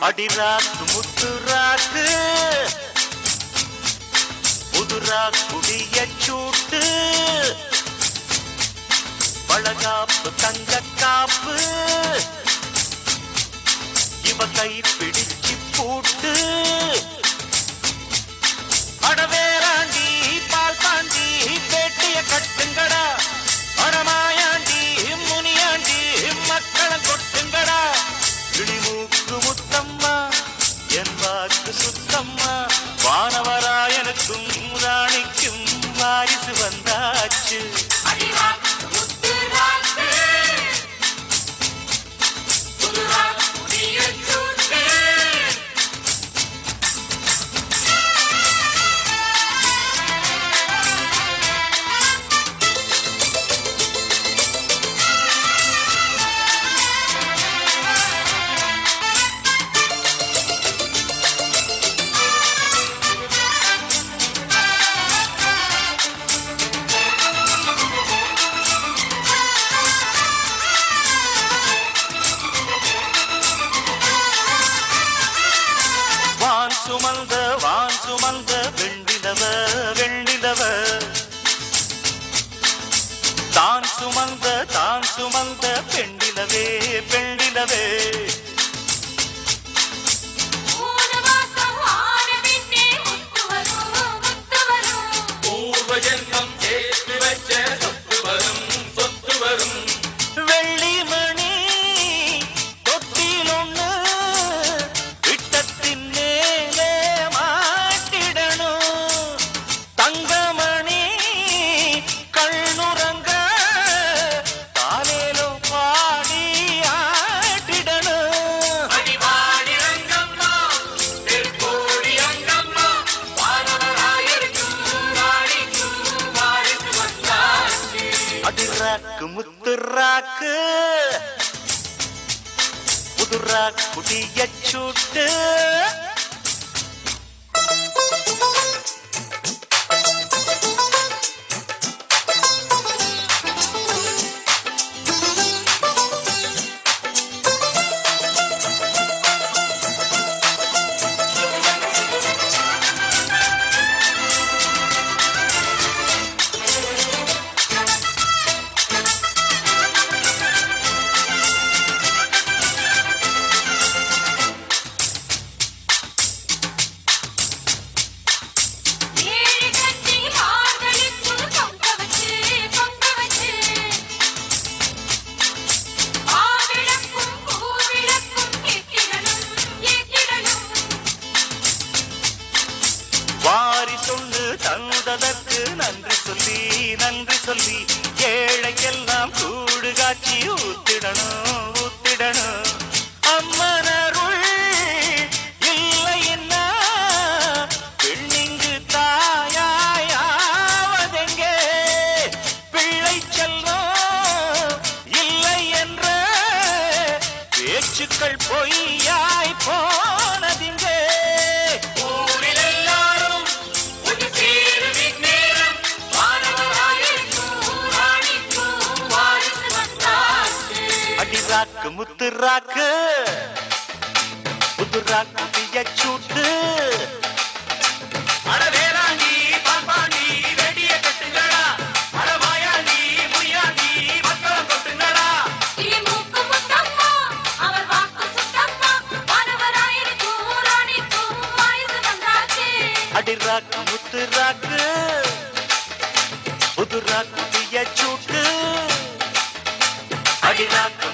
அடிராக்கு முத்து ராக்கு புதுரா குடிய சூட்டு வளகாப்பு தங்க காப்பு இவ கை பிடிச்சு பூட்டு அடவேராண்டி பால் பாண்டி பேட்டிய கட்டுங்கடா அடமாயாண்டி முனியாண்டி மக்களம் கொட்டுங்கடா இடிமூக்கு முத்தம்மா என் வாக்கு சுத்தம்மா வானவராயனுக்கும் ராணிக்கும் வாரிசு வந்தாச்சு வான் சுமந்த வான் சுமந்த வெண்டிலவ வெண்டிலவ தான் சுமந்த தான் சுமந்த பெண்டிலவே பெண்டிலவே பூர்வ ஜென்மம் சேர்த்து வச்ச சொத்து வரும் சொத்து வரும் வெள்ளிமணி தொட்டில் ஒண்ணு விட்டத்தின் மேலே மாட்டிடணும் தங்கமணி கண்ணுறங்க காலேலோ பாடி ஆட்டிடணும் அடிவாடி ரங்கம்மா தெற்கோடி அங்கம்மா வானவராயிருக்கும் ராணிக்கும் வாரிசு வந்தாச்சு அதிராக்கு முத்துராக்கு புதுரா குடிய சூட்டு ஏழு கட்டி மார்களுக்கு பொங்க வச்சு பொங்க வச்சு ஆவிளக்கும் பூவிளக்கும் ஏற்றிடணும் ஏற்றிடணும் வாரி சொல்லு தந்ததற்கு நன்றி சொல்லி நன்றி சொல்லி ஏழைக்கெல்லாம் கூடு காட்சி ஊத்திடணும் ஊத்திடணும் அம்மனருள் இல்லைன்னா பெண்ணிங்கு தாயாயாவதெங்கே பிள்ளை செல்வம் இல்லை என்ற பேச்சுக்கள் பொய்யாய் போனதிங்கே ஊரில் எல்லாரும் ஒன்று சேரும் இந்நேரம் வானவராயிருக்கும் ராணிக்கும் வாரிசு வந்தாச்சு அடிராக்கு முத்துராக்கு புதுராக்கு பியச்சூட்டு அடவேலாண்டி பாம்பாண்டி வெடிய கட்டுங்கடா அடமாயாண்டி முய்யாண்டி மக்களம் கொட்டுங்கடா மூக்கு முத்தம்மா அவர் வாக்கு சுத்தம்மா வானவராயிருக்கும் ராணிக்கும் வாரிசு வந்தாச்சு அடிராக்கு முத்துராக்கு புதுராக்கு பியச்சூட்டு அடிராக்கு